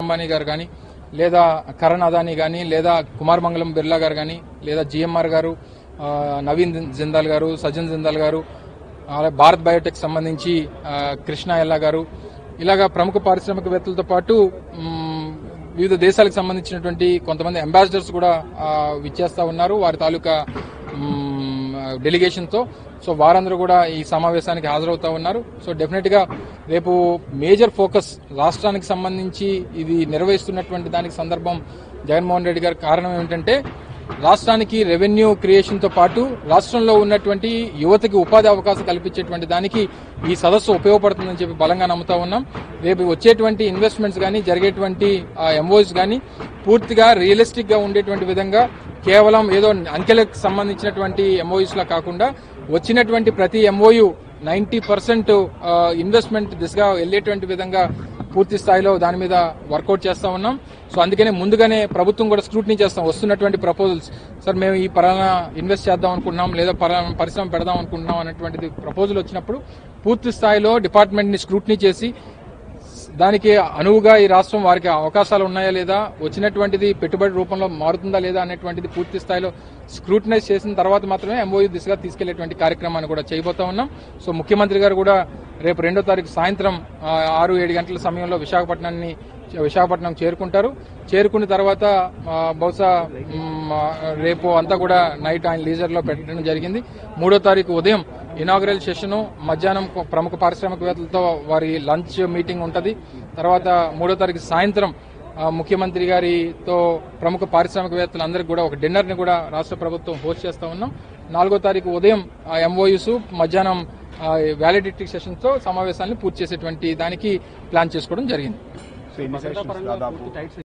అంబానీ గారు కానీ లేదా కరణ్ అదానీ కానీ లేదా కుమార్ మంగళం బిర్లా గారు కానీ లేదా జిఎంఆర్ గారు ఆ, నవీన్ జిందాల్ గారు సజ్జన్ జిందాల్ గారు అలాగే భారత్ బయోటెక్ సంబంధించి ఆ, కృష్ణ ఎల్లా గారు ఇలాగా ప్రముఖ పారిశ్రామికవేత్తలతో పాటు మ్, వివిధ దేశాలకు సంబంధించినటువంటి కొంతమంది అంబాసిడర్స్ కూడా ఆ, విచ్చేస్తా ఉన్నారు వారి తాలూకా డెలిగేషన్ తో సో వారందరూ కూడా ఈ సమావేశానికి హాజరవుతా ఉన్నారు సో డెఫినెట్ గా రేపు మేజర్ ఫోకస్ రాష్ట్రానికి సంబంధించి ఇది నిర్వహిస్తున్నటువంటి దానికి సందర్భం జగన్మోహన్ రెడ్డి గారి కారణం ఏమిటంటే రాష్ట్రానికి రెవెన్యూ క్రియేషన్ తో పాటు రాష్ట్రంలో ఉన్నటువంటి యువతకి ఉపాధి అవకాశం కల్పించేటువంటి దానికి ఈ సదస్సు ఉపయోగపడుతుందని చెప్పి బలంగా నమ్ముతా ఉన్నాం రేపు వచ్చేటువంటి ఇన్వెస్ట్మెంట్స్ కానీ జరిగేటువంటి ఎంఓఎస్ కానీ పూర్తిగా రియలిస్టిక్ గా ఉండేటువంటి విధంగా కేవలం ఏదో అంకెలకు సంబంధించినటువంటి ఎంఓయూస్ లా కాకుండా వచ్చినటువంటి ప్రతి ఎంఓయు నైన్టీ పర్సెంట్ ఇన్వెస్ట్మెంట్ దిశగా వెళ్లేటువంటి విధంగా పూర్తి స్థాయిలో దాని మీద వర్కౌట్ చేస్తా ఉన్నాం సో అందుకనే ముందుగానే ప్రభుత్వం కూడా స్క్రూటినీ చేస్తాం వస్తున్నటువంటి ప్రపోజల్స్ సార్ మేము ఈ పలానా ఇన్వెస్ట్ చేద్దాం అనుకుంటున్నాం లేదా పలానా పరిశ్రమ పెడదాం అనుకుంటున్నాం అనేటువంటిది ప్రపోజల్ వచ్చినప్పుడు పూర్తి స్థాయిలో డిపార్ట్మెంట్ ని స్క్రూటినీ చేసి దానికి అనువుగా ఈ రాష్ట్రం వారికి అవకాశాలు ఉన్నాయా లేదా వచ్చినటువంటిది పెట్టుబడి రూపంలో మారుతుందా లేదా అనేటువంటిది పూర్తి స్థాయిలో స్క్రూటినైజ్ చేసిన తర్వాత మాత్రమే ఎంఓయూ దిశగా తీసుకెళ్లేటువంటి కార్యక్రమాన్ని కూడా చేయబోతా ఉన్నాం సో ముఖ్యమంత్రి గారు కూడా రేపు రెండో తారీఖు సాయంత్రం ఆ, ఆరు ఏడు గంటల సమయంలో విశాఖపట్నాన్ని విశాఖపట్నం చేరుకుంటారు చేరుకున్న తర్వాత ఆ, బహుశా మ్, ఆ, రేపు అంతా కూడా నైట్ ఆయన లీజర్ లో పెట్టడం జరిగింది మూడో తారీఖు ఉదయం ఇనాగరల్ సెషన్ మధ్యాహ్నం కొ- ప్రముఖ పారిశ్రామికవేత్తలతో వారి లంచ్ మీటింగ్ ఉంటది తర్వాత మూడో తారీఖు సాయంత్రం ఆ, ముఖ్యమంత్రి గారితో ప్రముఖ పారిశ్రామికవేత్తలందరికీ కూడా ఒక డిన్నర్ ని కూడా రాష్ట్ర ప్రభుత్వం హోస్ట్ చేస్తా ఉన్నాం నాలుగో తారీఖు ఉదయం ఎంఓయూస్ మధ్యాహ్నం వ్యాలిడిటీ సెషన్ తో సమావేశాన్ని పూర్తి చేసేటువంటి దానికి ప్లాన్ చేసుకోవడం జరిగింది సో ఎన్ని సెషన్స్ దాదాపు